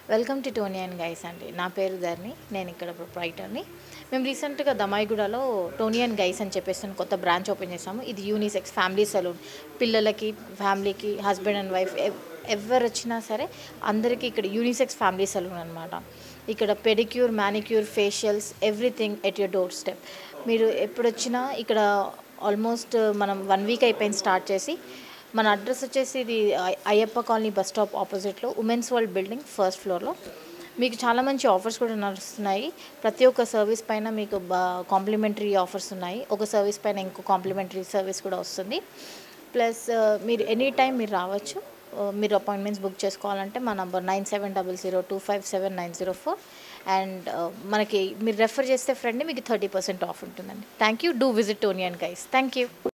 welcome to Tony and guys అండి నా పేరు ధర్ని నేను ఇక్కడ ప్రొప్రైటర్ని మేము రీసెంట్గా దమాయిగూడలో టోనీ అండ్ గైస్ అని చెప్పేసి కొత్త బ్రాంచ్ ఓపెన్ చేసాము ఇది యూనిసెక్స్ ఫ్యామిలీ సలూన్ పిల్లలకి ఫ్యామిలీకి హస్బెండ్ అండ్ వైఫ్ ఎవరు వచ్చినా సరే అందరికీ ఇక్కడ యూనిసెక్స్ ఫ్యామిలీ సలూన్ అనమాట ఇక్కడ pedicure manicure facials everything at your doorstep మీరు ఎప్పుడు వచ్చినా ఇక్కడ ఆల్మోస్ట్ మనం వన్ వీక్ అయిపోయింది స్టార్ట్ చేసి మన అడ్రస్ వచ్చేసి ఇది అయ్- అయ్యప్ప కాలనీ బస్ స్టాప్ ఆపోజిట్లో ఉమెన్స్ వరల్డ్ బిల్డింగ్ ఫస్ట్ ఫ్లోర్లో మీకు చాలా మంచి ఆఫర్స్ కూడా నడుస్తున్నాయి ప్రతి ఒక్క సర్వీస్ పైన మీకు కాంప్లిమెంటరీ ఆఫర్స్ ఉన్నాయి ఒక సర్వీస్ పైన ఇంకో కాంప్లిమెంటరీ సర్వీస్ కూడా వస్తుంది ప్లస్ మీరు ఎనీ టైం మీరు రావచ్చు ఆ, మీరు అపాయింట్మెంట్స్ బుక్ చేసుకోవాలంటే మా number nine seven double zero two five seven nine zero four and మనకి మీరు రెఫర్ చేస్తే ఫ్రెండ్ మీకు థర్టీ పర్సెంట్ ఆఫ్ ఉంటుందండి thank you do visit Tony and guys thank you